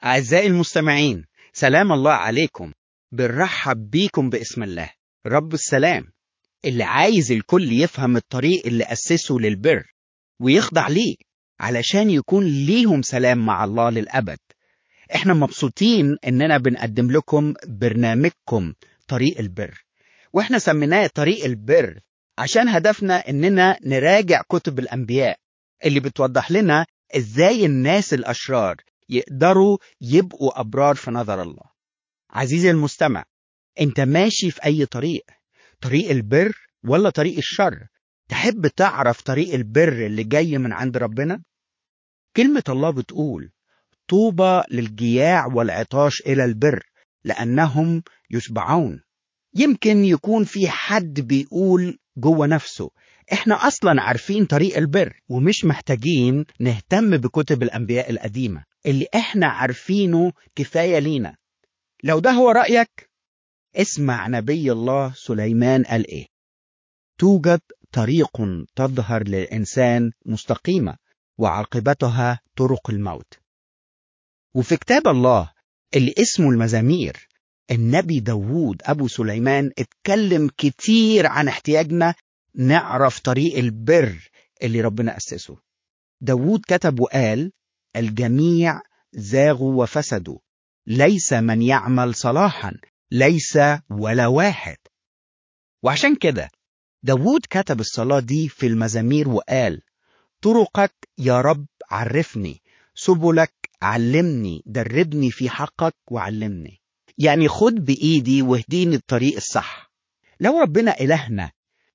أعزائي المستمعين سلام الله عليكم بنرحب بيكم باسم الله رب السلام اللي عايز الكل يفهم الطريق اللي أسسه للبر ويخضع ليه علشان يكون ليهم سلام مع الله للأبد احنا مبسوطين اننا بنقدم لكم برنامجكم طريق البر واحنا سميناه طريق البر عشان هدفنا اننا نراجع كتب الانبياء اللي بتوضح لنا ازاي الناس الاشرار يقدروا يبقوا ابرار في نظر الله عزيزي المستمع انت ماشي في اي طريق طريق البر ولا طريق الشر تحب تعرف طريق البر اللي جاي من عند ربنا كلمة الله بتقول طوبى للجياع والعطاش إلى البر لأنهم يشبعون يمكن يكون في حد بيقول جوه نفسه احنا اصلا عارفين طريق البر ومش محتاجين نهتم بكتب الانبياء القديمه اللي احنا عارفينه كفايه لينا لو ده هو رايك اسمع نبي الله سليمان قال ايه توجد طريق تظهر للانسان مستقيمه وعاقبتها طرق الموت وفي كتاب الله اللي اسمه المزامير النبي داوود أبو سليمان اتكلم كتير عن احتياجنا نعرف طريق البر اللي ربنا أسسه داوود كتب وقال الجميع زاغوا وفسدوا ليس من يعمل صلاحا ليس ولا واحد وعشان كده داوود كتب الصلاة دي في المزامير وقال طرقك يا رب عرفني سبلك علمني دربني في حقك وعلمني يعني خد بإيدي واهديني الطريق الصح لو ربنا إلهنا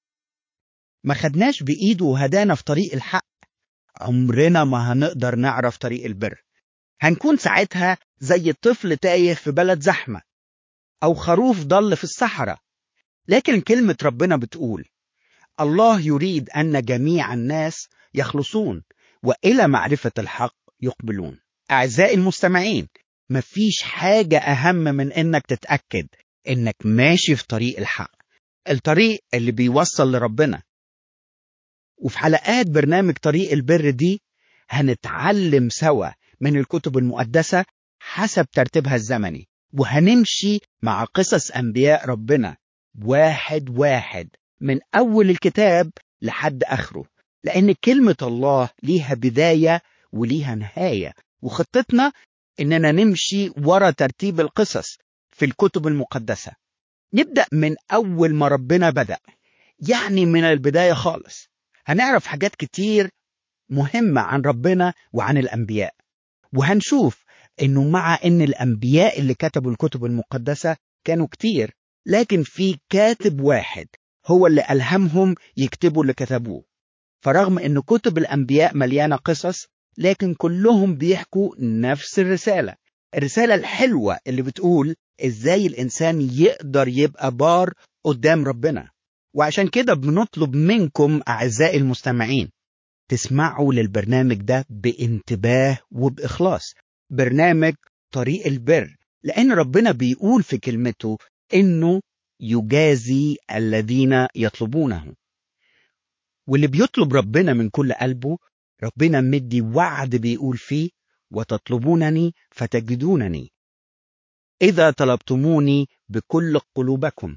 ما خدناش بإيده وهدانا في طريق الحق عمرنا ما هنقدر نعرف طريق البر هنكون ساعتها زي الطفل تايه في بلد زحمة أو خروف ضل في الصحراء لكن كلمة ربنا بتقول الله يريد أن جميع الناس يخلصون وإلى معرفة الحق يقبلون أعزائي المستمعين مفيش حاجة أهم من إنك تتأكد إنك ماشي في طريق الحق الطريق اللي بيوصل لربنا وفي حلقات برنامج طريق البر دي هنتعلم سوا من الكتب المقدسة حسب ترتيبها الزمني وهنمشي مع قصص أنبياء ربنا واحد واحد من أول الكتاب لحد آخره لأن كلمة الله ليها بداية وليها نهاية وخطتنا إننا نمشي ورا ترتيب القصص في الكتب المقدسة نبدأ من أول ما ربنا بدأ يعني من البداية خالص هنعرف حاجات كتير مهمة عن ربنا وعن الأنبياء وهنشوف إنه مع إن الأنبياء اللي كتبوا الكتب المقدسة كانوا كتير لكن في كاتب واحد هو اللي ألهمهم يكتبوا اللي كتبوه فرغم إن كتب الأنبياء مليانة قصص لكن كلهم بيحكوا نفس الرسالة الرسالة الحلوة اللي بتقول إزاي الإنسان يقدر يبقى بار قدام ربنا وعشان كده بنطلب منكم أعزائي المستمعين تسمعوا للبرنامج ده بانتباه وبإخلاص برنامج طريق البر لأن ربنا بيقول في كلمته إنه يجازي الذين يطلبونه واللي بيطلب ربنا من كل قلبه ربنا مدي وعد بيقول فيه وتطلبونني فتجدونني إذا طلبتموني بكل قلوبكم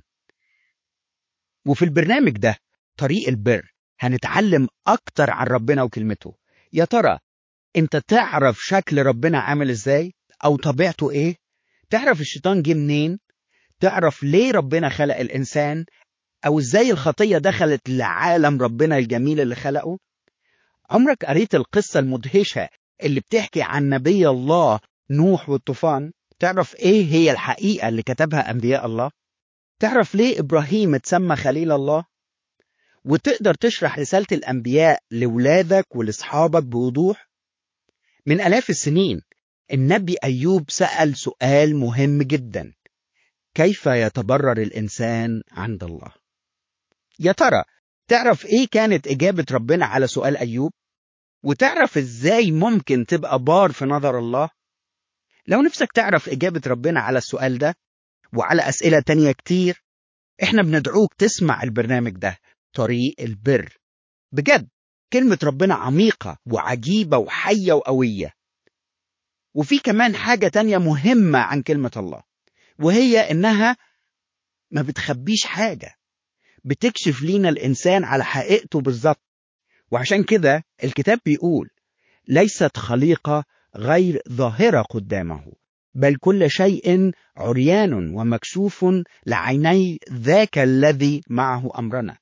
وفي البرنامج ده طريق البر هنتعلم أكتر عن ربنا وكلمته يا ترى أنت تعرف شكل ربنا عامل إزاي أو طبيعته إيه تعرف الشيطان جه منين تعرف ليه ربنا خلق الإنسان أو إزاي الخطية دخلت لعالم ربنا الجميل اللي خلقه عمرك قريت القصة المدهشة اللي بتحكي عن نبي الله نوح والطوفان تعرف ايه هي الحقيقة اللي كتبها أنبياء الله تعرف ليه إبراهيم اتسمى خليل الله وتقدر تشرح رسالة الأنبياء لولادك ولأصحابك بوضوح من ألاف السنين النبي أيوب سأل سؤال مهم جدا كيف يتبرر الإنسان عند الله يا ترى تعرف ايه كانت إجابة ربنا على سؤال أيوب وتعرف ازاي ممكن تبقى بار في نظر الله لو نفسك تعرف إجابة ربنا على السؤال ده وعلى أسئلة تانية كتير احنا بندعوك تسمع البرنامج ده طريق البر بجد كلمة ربنا عميقة وعجيبة وحية وقوية وفي كمان حاجة تانية مهمة عن كلمة الله وهي إنها ما بتخبيش حاجة بتكشف لينا الإنسان على حقيقته بالظبط وعشان كده الكتاب بيقول ليست خليقة غير ظاهرة قدامه بل كل شيء عريان ومكشوف لعيني ذاك الذي معه أمرنا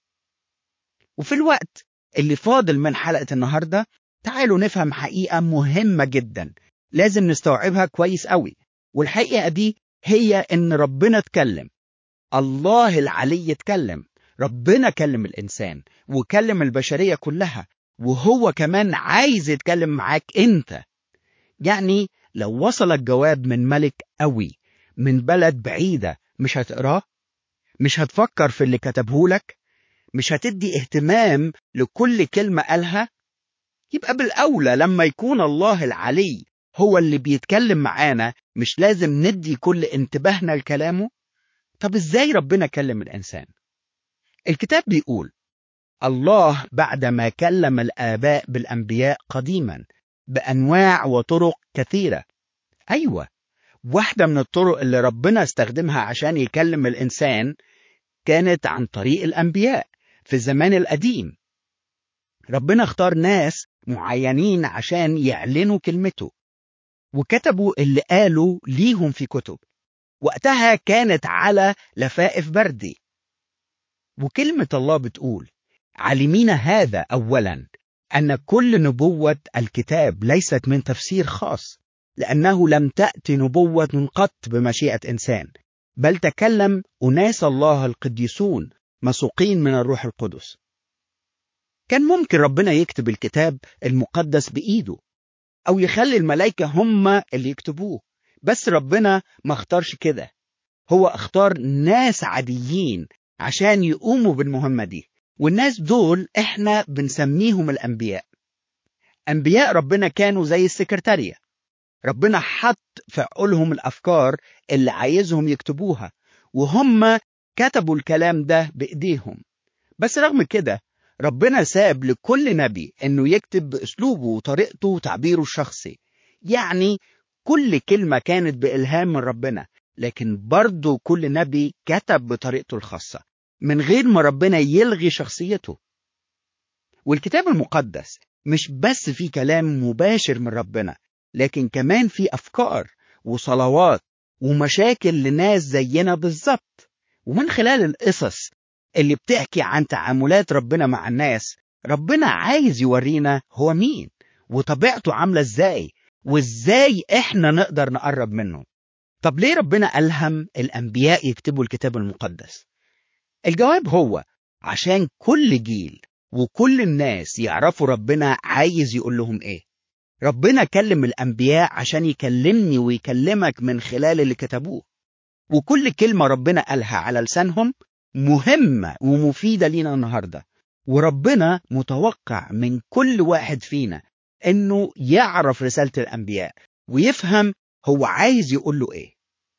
وفي الوقت اللي فاضل من حلقة النهاردة تعالوا نفهم حقيقة مهمة جدا لازم نستوعبها كويس قوي والحقيقة دي هي إن ربنا اتكلم الله العلي اتكلم ربنا كلم الإنسان وكلم البشرية كلها وهو كمان عايز يتكلم معاك أنت يعني لو وصلك جواب من ملك قوي من بلد بعيدة مش هتقراه مش هتفكر في اللي كتبهولك مش هتدي اهتمام لكل كلمة قالها يبقى بالأولى لما يكون الله العلي هو اللي بيتكلم معانا مش لازم ندي كل انتباهنا لكلامه طب ازاي ربنا كلم الإنسان الكتاب بيقول الله بعدما كلم الآباء بالأنبياء قديما بأنواع وطرق كثيرة أيوة واحدة من الطرق اللي ربنا استخدمها عشان يكلم الإنسان كانت عن طريق الأنبياء في الزمان القديم ربنا اختار ناس معينين عشان يعلنوا كلمته وكتبوا اللي قالوا ليهم في كتب وقتها كانت على لفائف بردي وكلمة الله بتقول علمين هذا أولا أن كل نبوة الكتاب ليست من تفسير خاص لأنه لم تأتي نبوة قط بمشيئة إنسان بل تكلم أناس الله القديسون مسوقين من الروح القدس كان ممكن ربنا يكتب الكتاب المقدس بإيده أو يخلي الملائكة هم اللي يكتبوه بس ربنا ما اختارش كده هو اختار ناس عاديين عشان يقوموا بالمهمة دي والناس دول احنا بنسميهم الأنبياء أنبياء ربنا كانوا زي السكرتارية ربنا حط في عقولهم الأفكار اللي عايزهم يكتبوها وهم كتبوا الكلام ده بإيديهم بس رغم كده ربنا ساب لكل نبي انه يكتب باسلوبه وطريقته وتعبيره الشخصي يعني كل كلمة كانت بإلهام من ربنا لكن برضه كل نبي كتب بطريقته الخاصة من غير ما ربنا يلغي شخصيته والكتاب المقدس مش بس في كلام مباشر من ربنا لكن كمان في أفكار وصلوات ومشاكل لناس زينا بالظبط ومن خلال القصص اللي بتحكي عن تعاملات ربنا مع الناس ربنا عايز يورينا هو مين وطبيعته عاملة ازاي وازاي احنا نقدر نقرب منه طب ليه ربنا ألهم الأنبياء يكتبوا الكتاب المقدس الجواب هو عشان كل جيل وكل الناس يعرفوا ربنا عايز يقول لهم ايه ربنا كلم الأنبياء عشان يكلمني ويكلمك من خلال اللي كتبوه وكل كلمة ربنا قالها على لسانهم مهمة ومفيدة لينا النهاردة وربنا متوقع من كل واحد فينا انه يعرف رسالة الانبياء ويفهم هو عايز يقول له ايه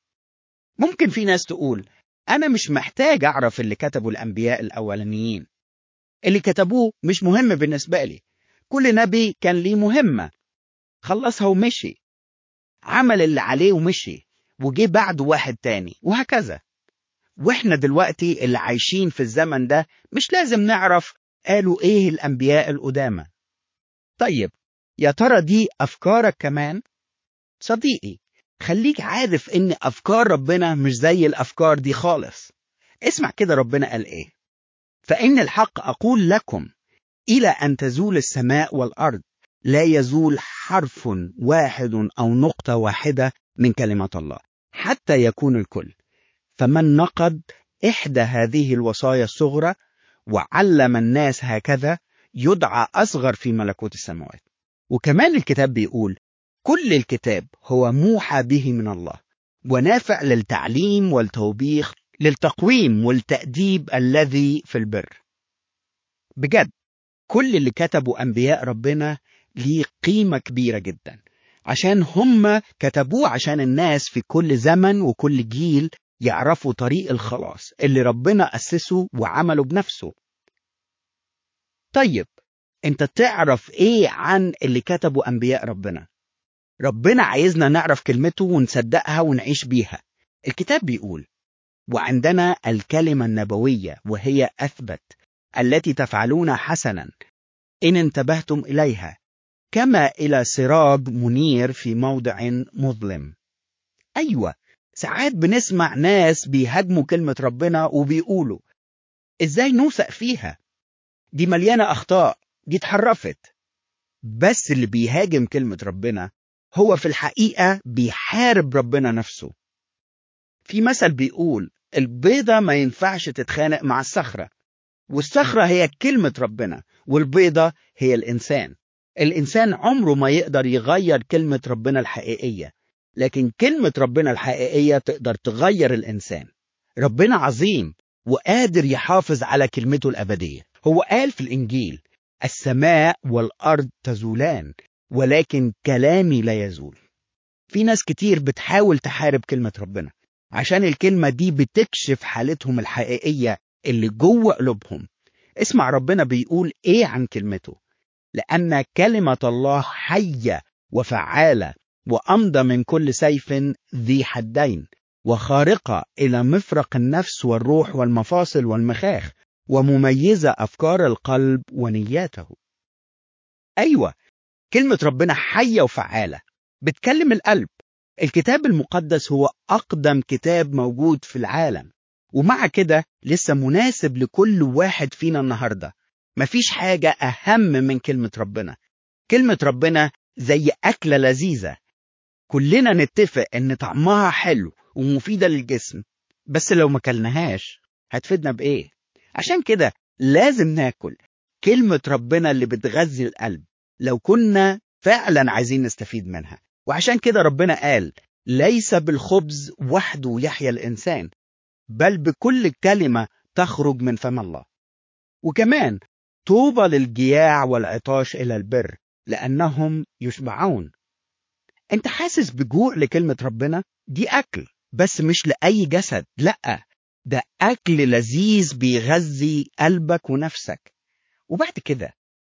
ممكن في ناس تقول انا مش محتاج اعرف اللي كتبوا الانبياء الاولانيين اللي كتبوه مش مهم بالنسبة لي كل نبي كان ليه مهمة خلصها ومشي عمل اللي عليه ومشي وجه بعده واحد تاني وهكذا واحنا دلوقتي اللي عايشين في الزمن ده مش لازم نعرف قالوا ايه الانبياء القدامى طيب يا ترى دي افكارك كمان صديقي خليك عارف ان افكار ربنا مش زي الافكار دي خالص اسمع كده ربنا قال ايه فان الحق اقول لكم الى ان تزول السماء والارض لا يزول حرف واحد او نقطه واحده من كلمه الله حتى يكون الكل فمن نقض إحدى هذه الوصايا الصغرى وعلم الناس هكذا يدعى أصغر في ملكوت السماوات وكمان الكتاب بيقول كل الكتاب هو موحى به من الله ونافع للتعليم والتوبيخ للتقويم والتأديب الذي في البر بجد كل اللي كتبوا أنبياء ربنا ليه قيمة كبيرة جدا عشان هم كتبوه عشان الناس في كل زمن وكل جيل يعرفوا طريق الخلاص اللي ربنا أسسه وعمله بنفسه طيب انت تعرف ايه عن اللي كتبوا انبياء ربنا ربنا عايزنا نعرف كلمته ونصدقها ونعيش بيها الكتاب بيقول وعندنا الكلمة النبوية وهي أثبت التي تفعلون حسنا إن انتبهتم إليها كما إلى سراج منير في موضع مظلم أيوة ساعات بنسمع ناس بيهاجموا كلمة ربنا وبيقولوا إزاي نوثق فيها دي مليانة أخطاء دي اتحرفت بس اللي بيهاجم كلمة ربنا هو في الحقيقة بيحارب ربنا نفسه في مثل بيقول البيضة ما ينفعش تتخانق مع الصخرة والصخرة هي كلمة ربنا والبيضة هي الإنسان الإنسان عمره ما يقدر يغير كلمة ربنا الحقيقية لكن كلمة ربنا الحقيقية تقدر تغير الإنسان ربنا عظيم وقادر يحافظ على كلمته الأبدية هو قال في الإنجيل السماء والأرض تزولان ولكن كلامي لا يزول في ناس كتير بتحاول تحارب كلمة ربنا عشان الكلمة دي بتكشف حالتهم الحقيقية اللي جوه قلوبهم اسمع ربنا بيقول ايه عن كلمته لأن كلمة الله حية وفعالة وأمضى من كل سيف ذي حدين وخارقة إلى مفرق النفس والروح والمفاصل والمخاخ ومميزة أفكار القلب ونياته أيوة كلمة ربنا حية وفعالة بتكلم القلب الكتاب المقدس هو أقدم كتاب موجود في العالم ومع كده لسه مناسب لكل واحد فينا النهاردة مفيش حاجة أهم من كلمة ربنا كلمة ربنا زي أكلة لذيذة كلنا نتفق إن طعمها حلو ومفيدة للجسم بس لو ما كلناهاش هتفيدنا بإيه عشان كده لازم ناكل كلمة ربنا اللي بتغذي القلب لو كنا فعلا عايزين نستفيد منها وعشان كده ربنا قال ليس بالخبز وحده يحيا الإنسان بل بكل كلمة تخرج من فم الله وكمان طوبى للجياع والعطاش إلى البر لأنهم يشبعون أنت حاسس بجوع لكلمة ربنا؟ دي أكل بس مش لأي جسد لأ ده أكل لذيذ بيغذي قلبك ونفسك وبعد كده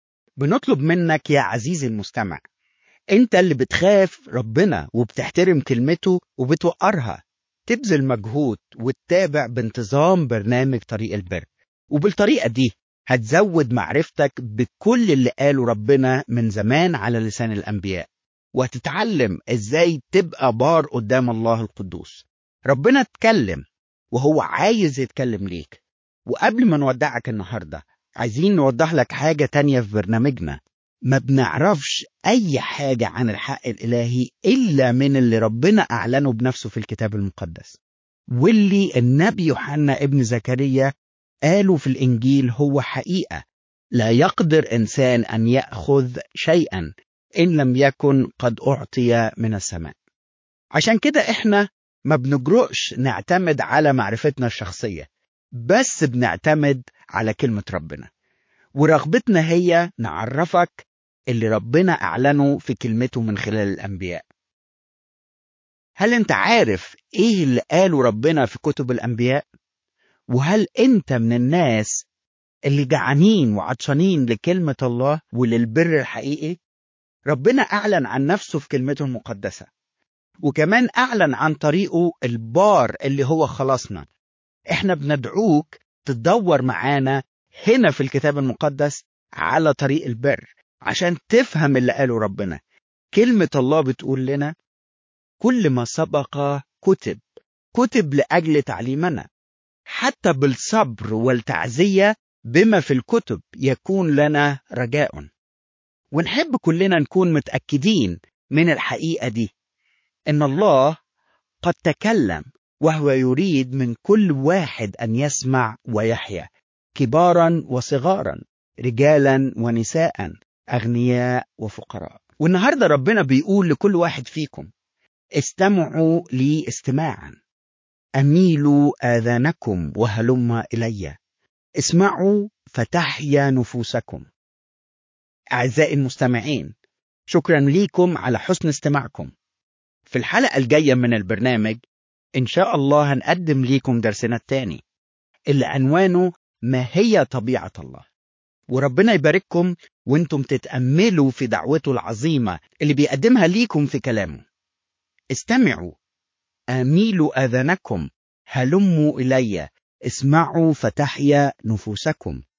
بنطلب منك يا عزيزي المستمع انت اللي بتخاف ربنا وبتحترم كلمته وبتوقرها تبذل مجهود وتتابع بانتظام برنامج طريق البر وبالطريقة دي هتزود معرفتك بكل اللي قاله ربنا من زمان على لسان الأنبياء وهتتعلم ازاي تبقى بار قدام الله القدوس ربنا اتكلم وهو عايز يتكلم ليك وقبل ما نودعك النهاردة عايزين نوضح لك حاجة تانية في برنامجنا ما بنعرفش أي حاجة عن الحق الإلهي إلا من اللي ربنا أعلنه بنفسه في الكتاب المقدس واللي النبي يوحنا ابن زكريا قالوا في الإنجيل هو حقيقة لا يقدر إنسان أن يأخذ شيئا إن لم يكن قد أعطي من السماء عشان كده إحنا ما بنجرؤش نعتمد على معرفتنا الشخصية بس بنعتمد على كلمة ربنا ورغبتنا هي نعرفك اللي ربنا أعلنه في كلمته من خلال الأنبياء هل أنت عارف إيه اللي قاله ربنا في كتب الأنبياء؟ وهل أنت من الناس اللي جعانين وعطشانين لكلمة الله وللبر الحقيقي؟ ربنا أعلن عن نفسه في كلمته المقدسة وكمان أعلن عن طريقه البار اللي هو خلاصنا احنا بندعوك تدور معانا هنا في الكتاب المقدس على طريق البر عشان تفهم اللي قاله ربنا كلمة الله بتقول لنا كل ما سبق كتب كتب لأجل تعليمنا حتى بالصبر والتعزية بما في الكتب يكون لنا رجاء ونحب كلنا نكون متأكدين من الحقيقة دي إن الله قد تكلم وهو يريد من كل واحد أن يسمع ويحيا كبارا وصغارا رجالا ونساء أغنياء وفقراء والنهاردة ربنا بيقول لكل واحد فيكم استمعوا لي استماعا أميلوا آذانكم وهلم إلي اسمعوا فتحيا نفوسكم أعزائي المستمعين شكرا ليكم على حسن استماعكم في الحلقة الجاية من البرنامج إن شاء الله هنقدم ليكم درسنا الثاني اللي عنوانه ما هي طبيعة الله وربنا يبارككم وانتم تتأملوا في دعوته العظيمة اللي بيقدمها ليكم في كلامه استمعوا أميلوا آذانكم هلموا إلي اسمعوا فتحيا نفوسكم